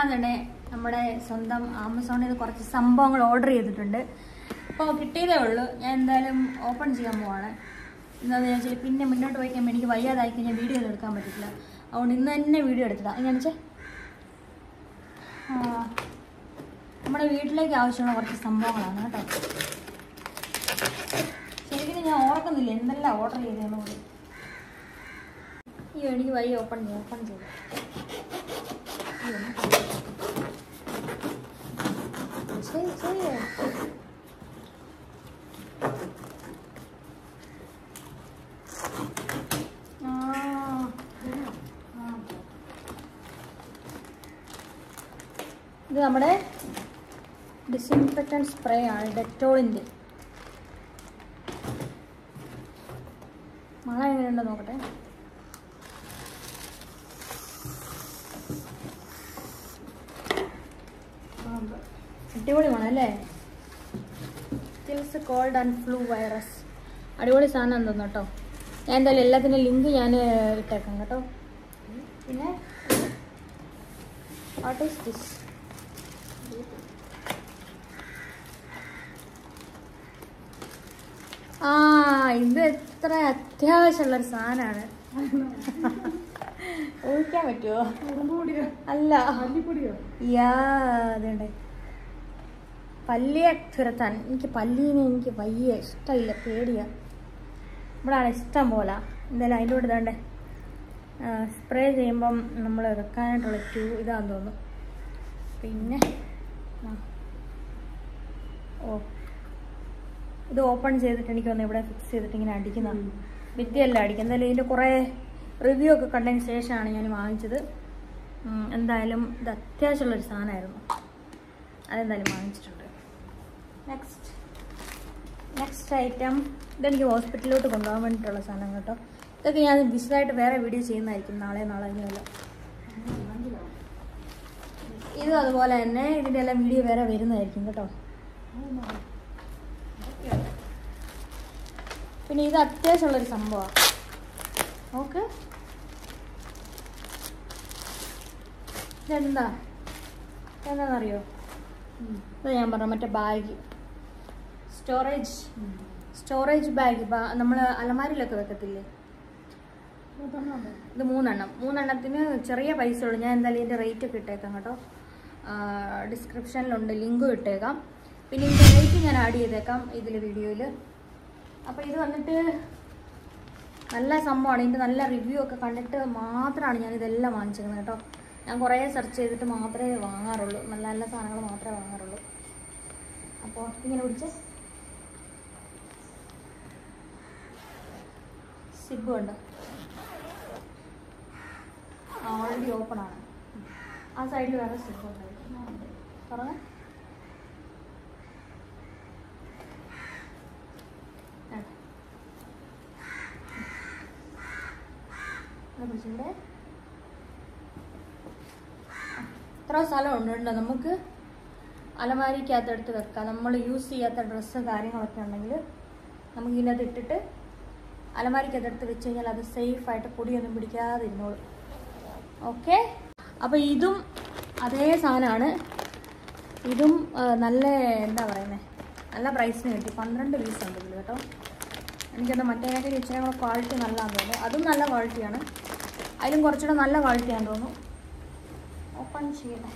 ഞാൻ തന്നെ നമ്മുടെ സ്വന്തം ആമസോണിൽ നിന്ന് കുറച്ച് സംഭവങ്ങൾ ഓർഡർ ചെയ്തിട്ടുണ്ട് അപ്പോൾ കിട്ടിയതേ ഉള്ളൂ ഞാൻ എന്തായാലും ഓപ്പൺ ചെയ്യാൻ പോവാണ് എന്താണെന്ന് വെച്ചാൽ പിന്നെ മുന്നോട്ട് പോയി കഴിയുമ്പോൾ എനിക്ക് വയ്യാതായി കഴിഞ്ഞാൽ വീഡിയോ ഒന്നും എടുക്കാൻ പറ്റില്ല അതുകൊണ്ട് ഇന്ന് തന്നെ വീഡിയോ എടുത്തതാണ് ഇങ്ങനെ വെച്ചേ നമ്മുടെ വീട്ടിലേക്ക് ആവശ്യമുള്ള കുറച്ച് സംഭവങ്ങളാണ് കേട്ടോ ശരിക്കും ഞാൻ ഓർക്കുന്നില്ല എന്തെല്ലാം ഓർഡർ ചെയ്തതെന്ന് കൂടി അയ്യോ എനിക്ക് വയ്യ ഓപ്പൺ ചെയ്യാം ഓപ്പൺ ചെയ്യാം ശരി ശരി ആ ആ. ഇത് നമ്മുടെ ഡിസിൻഫെക്റ്റൻ സ്പ്രേ ആണ് ഡെറ്റോളിൻ്റെ മഴ എങ്ങനെയുണ്ടോ നോക്കട്ടെ ആ, അടിപൊളി മണം അല്ലേ kills cold and flu virus അടിപൊളി സാധനം തോന്നുന്നു കേട്ടോ ഞാൻ എന്തായാലും എല്ലാത്തിൻ്റെ ലിങ്ക് ഞാൻ ഇട്ടേക്കാം കേട്ടോ പിന്നെ വാട്ട് ഈസ് ദിസ് ആ ഇത് എത്ര അത്യാവശ്യമുള്ളൊരു സാധനമാണ് ഊഹിക്കാൻ പറ്റുമോ അല്ല യാ അതുണ്ട് പല്ലിയെ തുരത്താൻ എനിക്ക് പല്ലീനെ എനിക്ക് വയ്യ ഇഷ്ടമില്ല പേടിയാ ഇവിടാണ് ഇഷ്ടം പോലെ എന്തായാലും അതിൻ്റെ കൂടെ ഇതാണ്ട് സ്പ്രേ ചെയ്യുമ്പം നമ്മൾ വെക്കാനായിട്ടുള്ള ട്യൂ ഇതാന്ന് തോന്നുന്നു പിന്നെ ആ. ഓ ഇത് ഓപ്പൺ ചെയ്തിട്ട് എനിക്ക് വന്ന് ഇവിടെ ഫിക്സ് ചെയ്തിട്ട് ഇങ്ങനെ അടിക്കുന്ന വിദ്യയല്ല അടിക്കുക എന്തായാലും ഇതിൻ്റെ കുറേ റിവ്യൂ ഒക്കെ കണ്ടതിന് ശേഷമാണ് ഞാൻ വാങ്ങിച്ചത് ഉം, എന്തായാലും ഇത് അത്യാവശ്യമുള്ളൊരു സാധനമായിരുന്നു അതെന്തായാലും വാങ്ങിച്ചിട്ടുണ്ട് നെക്സ്റ്റ് നെക്സ്റ്റ് ഐറ്റം ഇതെനിക്ക് ഹോസ്പിറ്റലിലോട്ട് കൊണ്ടുപോകാൻ വേണ്ടിയിട്ടുള്ള സാധനം കേട്ടോ ഇതൊക്കെ ഞാൻ വിശദമായിട്ട് വേറെ വീഡിയോ ചെയ്യുന്നതായിരിക്കും നാളെ നാളെ ഇങ്ങനെയല്ല ഇതും അതുപോലെ തന്നെ ഇതിൻ്റെ എല്ലാം വീഡിയോ വേറെ വരുന്നതായിരിക്കും കേട്ടോ പിന്നെ ഇത് അത്യാവശ്യമുള്ളൊരു സംഭവമാണ് നോക്ക് ഇതെന്താ എന്താണെന്നറിയോ ഇത് ഞാൻ പറഞ്ഞ മറ്റേ ബാഗ് സ്റ്റോറേജ് സ്റ്റോറേജ് ബാഗ് നമ്മൾ അലമാരിലൊക്കെ വെക്കത്തില്ലേ ഇത് മൂന്നെണ്ണം മൂന്നെണ്ണത്തിന് ചെറിയ പൈസ ഉള്ളൂ ഞാൻ എന്തായാലും ഇതിൻ്റെ റേറ്റ് ഒക്കെ ഇട്ടേക്കാം കേട്ടോ ഡിസ്ക്രിപ്ഷനിലുണ്ട് ലിങ്കും ഇട്ടേക്കാം പിന്നെ ഇതിൻ്റെ റേറ്റ് ഞാൻ ആഡ് ചെയ്തേക്കാം ഇതിൽ വീഡിയോയിൽ അപ്പോൾ ഇത് വന്നിട്ട് നല്ല സംഭവമാണ് ഇതിൻ്റെ നല്ല റിവ്യൂ ഒക്കെ കണ്ടിട്ട് മാത്രമാണ് ഞാൻ ഇതെല്ലാം വാങ്ങിച്ചിരുന്നത് കേട്ടോ ഞാൻ കുറേ സെർച്ച് ചെയ്തിട്ട് മാത്രമേ വാങ്ങാറുള്ളൂ നല്ല നല്ല സാധനങ്ങൾ മാത്രമേ വാങ്ങാറുള്ളൂ അപ്പോൾ ഇങ്ങനെ പിടിച്ച് സിബ് ഉണ്ട് ഓൾറെഡി ഓപ്പൺ ആണ് ആ സൈഡിൽ വേറെ സിബ് ഉണ്ടായിരിക്കും പറഞ്ഞേ ഇവിടെ ഇത്ര സ്ഥലമുണ്ട് കേട്ടോ നമുക്ക് അലമാരിക്കകത്ത് എടുത്ത് വെക്കാം നമ്മൾ യൂസ് ചെയ്യാത്ത ഡ്രസ്സ് കാര്യങ്ങളൊക്കെ ഉണ്ടെങ്കിൽ നമുക്ക് ഇതിനകത്ത് ഇട്ടിട്ട് അലമാരിക്കകത്ത് എടുത്ത് വെച്ച് കഴിഞ്ഞാൽ അത് സേഫായിട്ട് പൊടിയൊന്നും പിടിക്കാതെ ഇരുന്നോളും ഓക്കെ അപ്പോൾ ഇതും അതേ സാധനമാണ് ഇതും ആ, നല്ല എന്താ പറയുന്നത് നല്ല പ്രൈസിന് കിട്ടി പന്ത്രണ്ട് പീസ് ഉണ്ട് ഇതിൽ കേട്ടോ എനിക്കത് മറ്റേതിനൊക്കെ ഇച്ചിരി കൂടെ ക്വാളിറ്റി നല്ലതാണെന്ന് തോന്നുന്നു അതും നല്ല ക്വാളിറ്റിയാണ് അതിലും കുറച്ചുകൂടെ നല്ല ക്വാളിറ്റിയാണെന്ന് തോന്നുന്നു ഓപ്പൺ ചെയ്യട്ടെ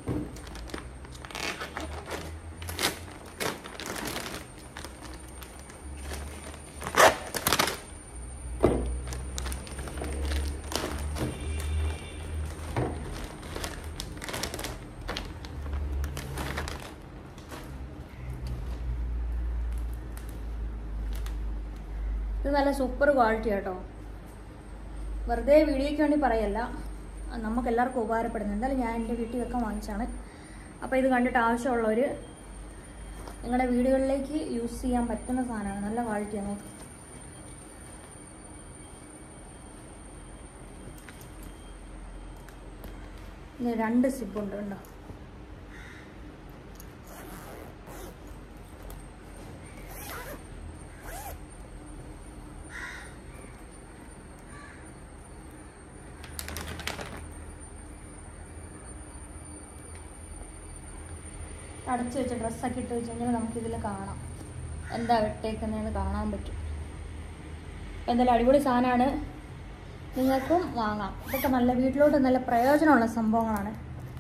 ഇത് നല്ല സൂപ്പർ ക്വാളിറ്റി കേട്ടോ വെറുതെ വീഡിയോയ്ക്ക് വേണ്ടി പറയല്ല നമുക്ക് എല്ലാവർക്കും ഉപകാരപ്പെടുന്നത് എന്തായാലും ഞാൻ എൻ്റെ വീട്ടിൽ വെക്കാൻ വാങ്ങിച്ചാണ് അപ്പോൾ ഇത് കണ്ടിട്ട് ആവശ്യമുള്ളവർ നിങ്ങളുടെ വീടുകളിലേക്ക് യൂസ് ചെയ്യാൻ പറ്റുന്ന സാധനമാണ് നല്ല ക്വാളിറ്റിയാണ് നോക്ക് ഇത് രണ്ട് സിബുണ്ട് ഉണ്ടോ അടച്ചു വെച്ച ഡ്രസ്സൊക്കെ ഇട്ട് വെച്ച് കഴിഞ്ഞാൽ നമുക്കിതിൽ കാണാം എന്താ വിട്ടേക്കുന്നതെന്ന് കാണാൻ പറ്റും എന്തായാലും അടിപൊളി സാധനമാണ് നിങ്ങൾക്കും വാങ്ങാം ഇതൊക്കെ നല്ല വീട്ടിലോട്ട് നല്ല പ്രയോജനമുള്ള സംഭവങ്ങളാണ്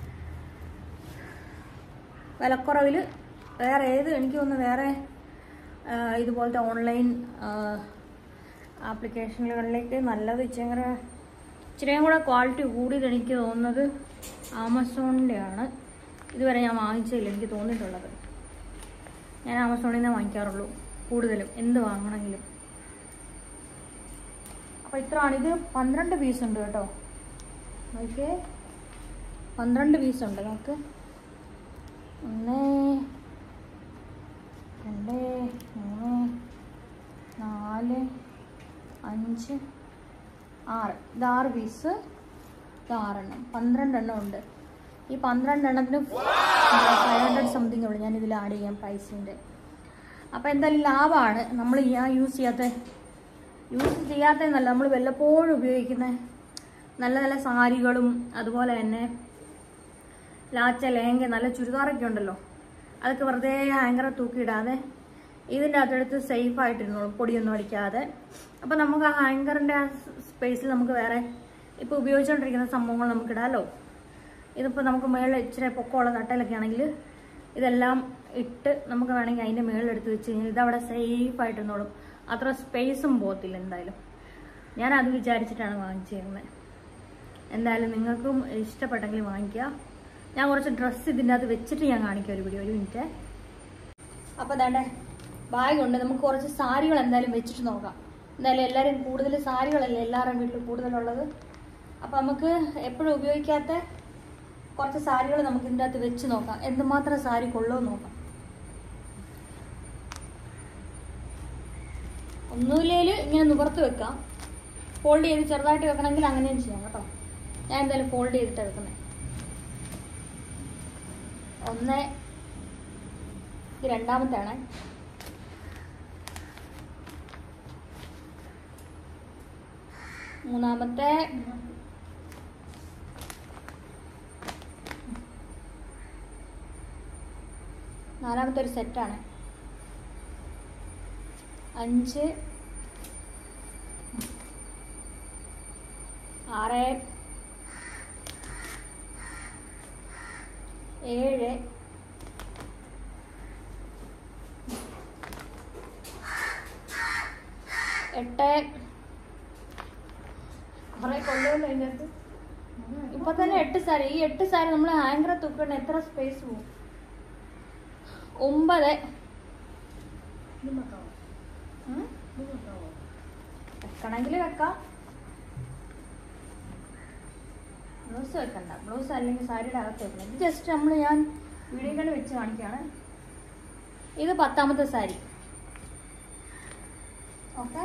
വിലക്കുറവിൽ വേറെ ഏത് എനിക്ക് തോന്നുന്നു വേറെ ആ, ഇതുപോലത്തെ ഓൺലൈൻ ആപ്ലിക്കേഷനുകളിലേക്ക് നല്ലത് ഇച്ചിരി ഇച്ചിരിയും കൂടെ ക്വാളിറ്റി കൂടിയത് എനിക്ക് തോന്നുന്നത് ആമസോണിൻ്റെയാണ് ഇതുവരെ ഞാൻ വാങ്ങിച്ചില്ല എനിക്ക് തോന്നിയിട്ടുള്ളത് ഞാൻ ആമസോണിൽ നിന്നേ വാങ്ങിക്കാറുള്ളൂ കൂടുതലും എന്ത് വാങ്ങണമെങ്കിലും അപ്പോൾ ഇത്രയാണ് ഇത് പന്ത്രണ്ട് പീസ് ഉണ്ട് കേട്ടോ നോക്കിയേ പന്ത്രണ്ട് പീസ് ഉണ്ട് നമുക്ക് ഒന്ന് രണ്ട് മൂന്ന് നാല് അഞ്ച് ആറ് ഇത് ആറ് പീസ് ഇത് ആറെണ്ണം പന്ത്രണ്ടെണ്ണം ഉണ്ട് ഈ പന്ത്രണ്ടെണ്ണത്തിന് ഫൈവ് ഹൺഡ്രഡ് സംതിങ് ഉള്ളു ഞാൻ ഇതിൽ ആഡ് ചെയ്യാം പ്രൈസിൻ്റെ അപ്പോൾ എന്തായാലും ലാഭമാണ് നമ്മൾ ഞാൻ യൂസ് ചെയ്യാത്ത യൂസ് ചെയ്യാത്തതെന്നല്ല നമ്മൾ വല്ലപ്പോഴും ഉപയോഗിക്കുന്ന നല്ല നല്ല സാരികളും അതുപോലെ തന്നെ ലാച്ച ലേങ്ക നല്ല ചുരിദാറൊക്കെ ഉണ്ടല്ലോ അതൊക്കെ വെറുതെ ഹാങ്കറെ തൂക്കിയിടാതെ ഇതിൻ്റെ അകത്തെടുത്ത് സേഫ് ആയിട്ടിരുന്നോളും പൊടിയൊന്നും അടിക്കാതെ അപ്പോൾ നമുക്ക് ആ ഹാങ്കറിൻ്റെ ആ സ്പേസിൽ നമുക്ക് വേറെ ഇപ്പോൾ ഉപയോഗിച്ചുകൊണ്ടിരിക്കുന്ന സംഭവങ്ങൾ നമുക്ക് ഇടാമല്ലോ ഇതിപ്പോൾ നമുക്ക് മേളിൽ ഇച്ചിരി പൊക്കമുള്ള തട്ടയിലൊക്കെ ആണെങ്കിൽ ഇതെല്ലാം ഇട്ട് നമുക്ക് വേണമെങ്കിൽ അതിൻ്റെ മേളിൽ എടുത്ത് വെച്ച് കഴിഞ്ഞാൽ ഇതവിടെ സേഫ് ആയിട്ടിരുന്നോളും അത്ര സ്പേസും പോകത്തില്ല എന്തായാലും ഞാൻ അത് വിചാരിച്ചിട്ടാണ് വാങ്ങിച്ചിരുന്നത് എന്തായാലും നിങ്ങൾക്കും ഇഷ്ടപ്പെട്ടെങ്കിൽ വാങ്ങിക്കുക ഞാൻ കുറച്ച് ഡ്രസ്സ് ഇതിൻ്റെ അകത്ത് വെച്ചിട്ട് ഞാൻ കാണിക്കാം ഒരു വീഡിയോ ഒരു മിനിറ്റ് അപ്പോൾ അതാണ്ട് ബാഗ് ഉണ്ട് നമുക്ക് കുറച്ച് സാരികൾ എന്തായാലും വെച്ചിട്ട് നോക്കാം എന്തായാലും എല്ലാവരും കൂടുതൽ സാരികളല്ലേ എല്ലാവരുടെയും വീട്ടിൽ കൂടുതലുള്ളത് അപ്പോൾ നമുക്ക് എപ്പോഴും ഉപയോഗിക്കാത്ത കുറച്ച് സാരികൾ നമുക്ക് ഇതിൻ്റെ അകത്ത് വെച്ച് നോക്കാം എന്തുമാത്രം സാരി കൊള്ളുമെന്ന് നോക്കാം ഒന്നുമില്ലേൽ ഇങ്ങനെ നിവർത്ത് വെക്കാം ഫോൾഡ് ചെയ്ത് ചെറുതായിട്ട് വെക്കണമെങ്കിൽ അങ്ങനെയും ചെയ്യാം കേട്ടോ ഞാൻ എന്തായാലും ഫോൾഡ് ചെയ്തിട്ട് വെക്കുന്നത് ഒന്ന് ഇത് രണ്ടാമത്തെയാണ് മൂന്നാമത്തെ നാലാമത്തെ ഒരു സെറ്റാണ് അഞ്ച് ആറ് ഏഴ് എട്ട് കുറെ കൊണ്ടുവന്നു അതിനകത്ത് ഇപ്പൊ തന്നെ എട്ട് സാരി ഈ എട്ട് സാരി നമ്മൾ ഹാങ്കറെ തൂക്കണ എത്ര സ്പേസ് പോകും ഒമ്പത് ഉം? വെക്കണമെങ്കിൽ വെക്കാം ബ്ലൗസ് വെക്കണ്ട ബ്ലൗസ് അല്ലെങ്കിൽ സാരിയുടെ അകത്ത് വെക്കണം ഇത് ജസ്റ്റ് നമ്മൾ ഞാൻ വീഡിയോ കണ്ട് വെച്ച് കാണിക്കുകയാണ് ഇത് പത്താമത്തെ സാരി ഓക്കെ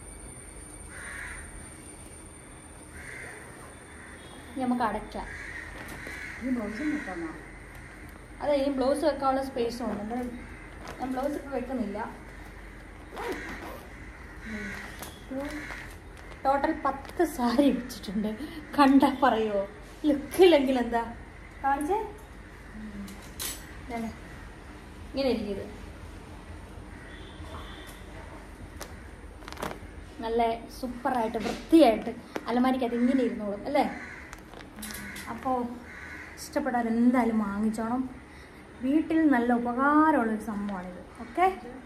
നമുക്ക് അടയ്ക്കാം ഈ ബ്ലൗസും വെക്കാമോ അതെ ഈ ബ്ലൗസ് വെക്കാനുള്ള സ്പേസും ഉണ്ട് എന്തായാലും ഞാൻ ബ്ലൗസ് ഇപ്പോൾ വെക്കുന്നില്ല ടോട്ടൽ പത്ത് സാരി വെച്ചിട്ടുണ്ട് കണ്ടാ പറയുമോ ലുക്കില്ലെങ്കിൽ എന്താ കാണിച്ചേ ഇതാണ്. ഇങ്ങനെ ഇരിക്കും ഇത് നല്ല സൂപ്പറായിട്ട് വൃത്തിയായിട്ട് അലമാരിക്കകത്ത് ഇങ്ങനെ ഇരുന്നോളും അല്ലേ അപ്പോൾ ഇഷ്ടപ്പെട്ടാൽ എന്തായാലും വാങ്ങിച്ചോണം വീട്ടിൽ നല്ല ഉപകാരമുള്ളൊരു സംഭവമാണിത് ഓക്കെ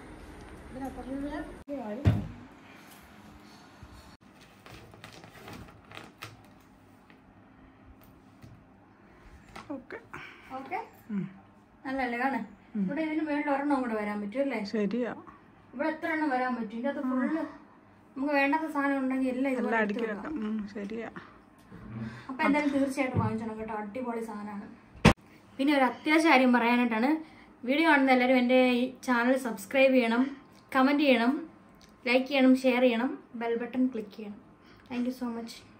ഓക്കെ ഓക്കെ നല്ലല്ലേ കാണാൻ ഇവിടെ ഇതിന് മേളിൽ ഒരെണ്ണം കൂടെ വരാൻ പറ്റും അല്ലേ ശരിയാ ഇവിടെ എത്ര എണ്ണം വരാൻ പറ്റും ഇതിനകത്ത് ഫുള്ള് നമുക്ക് വേണ്ടാത്ത സാധനം ഉണ്ടെങ്കിൽ എല്ലാം എല്ലാം ഇതുപോലെ അടുക്കി എടുത്ത് വെക്കാം. വെക്കാം ഉം, ശരിയാ അപ്പൊ എന്തായാലും തീർച്ചയായിട്ടും വാങ്ങിച്ചോണം കേട്ടോ അടിപൊളി സാധനമാണ് പിന്നെ ഒരു അത്യാവശ്യ കാര്യം പറയാനായിട്ടാണ് വീഡിയോ കാണുന്ന എല്ലാവരും എൻ്റെ ഈ ചാനൽ സബ്സ്ക്രൈബ് ചെയ്യണം കമൻറ്റ് ചെയ്യണം ലൈക്ക് ചെയ്യണം ഷെയർ ചെയ്യണം ബെൽ ബട്ടൺ ക്ലിക്ക് ചെയ്യണം താങ്ക് യു സോ മച്ച്